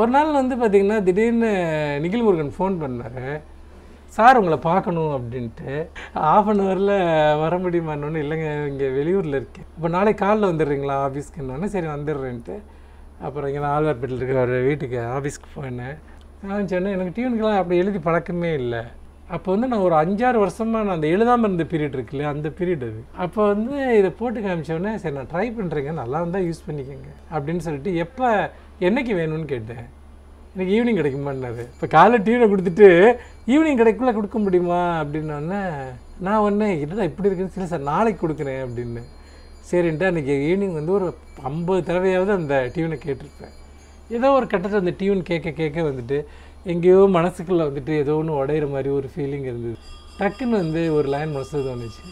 ஒரு நாள் வந்து பார்த்தீங்கன்னா திடீர்னு நிகில் முருகன் ஃபோன் பண்ணார் சார் உங்களை பார்க்கணும் அப்படின்ட்டு ஆஃப் அன் ஹவரில் வர முடியுமான்னு இல்லைங்க இங்கே வெளியூரில் இருக்கேன் இப்போ நாளைக்கு காலைல வந்துடுறீங்களா ஆஃபீஸ்க்குன்னு சரி வந்துடுறேன்ட்டு அப்புறம் இங்கே ஆழ்வார்பேட்டில் இருக்க ஒரு வீட்டுக்கு ஆஃபீஸ்க்கு போனேன் நான் சொன்னேன் எனக்கு டியூனுக்கெலாம் அப்படி எழுதி பழக்கமே இல்லை அப்போ வந்து நான் ஒரு அஞ்சாறு வருஷமாக நான் அந்த எழுதாமல் இருந்த பீரியட் இருக்கு இல்லையா அந்த பீரியட் அது அப்போ வந்து இதை போட்டு காமிச்சோடனே சரி நான் ட்ரை பண்ணுறேங்க நல்லா இருந்தால் யூஸ் பண்ணிக்கோங்க அப்படின்னு சொல்லிட்டு எப்போ என்னைக்கு வேணும்னு கேட்டேன் எனக்கு ஈவினிங் கிடைக்குமான்னாரு இப்போ காலைல டியூனை கொடுத்துட்டு ஈவினிங் கிடைக்குள்ள கொடுக்க முடியுமா அப்படின்னோடனே நான் ஒன்று என்னடா இப்படி இருக்குன்னு சரி சார் நாளைக்கு கொடுக்குறேன் அப்படின்னு சரின்ட்டு அன்றைக்கி ஈவினிங் வந்து ஒரு ஐம்பது தடவையாவது அந்த டியூனை கேட்டிருப்பேன் ஏதோ ஒரு கட்டத்தில் அந்த டியூன் கேட்க கேட்க வந்துட்டு எங்கேயோ மனசுக்குள்ளே வந்துட்டு ஏதோ ஒன்று உடையிற மாதிரி ஒரு ஃபீலிங் இருந்தது டக்குன்னு வந்து ஒரு லைன் மனசில் தோணுச்சு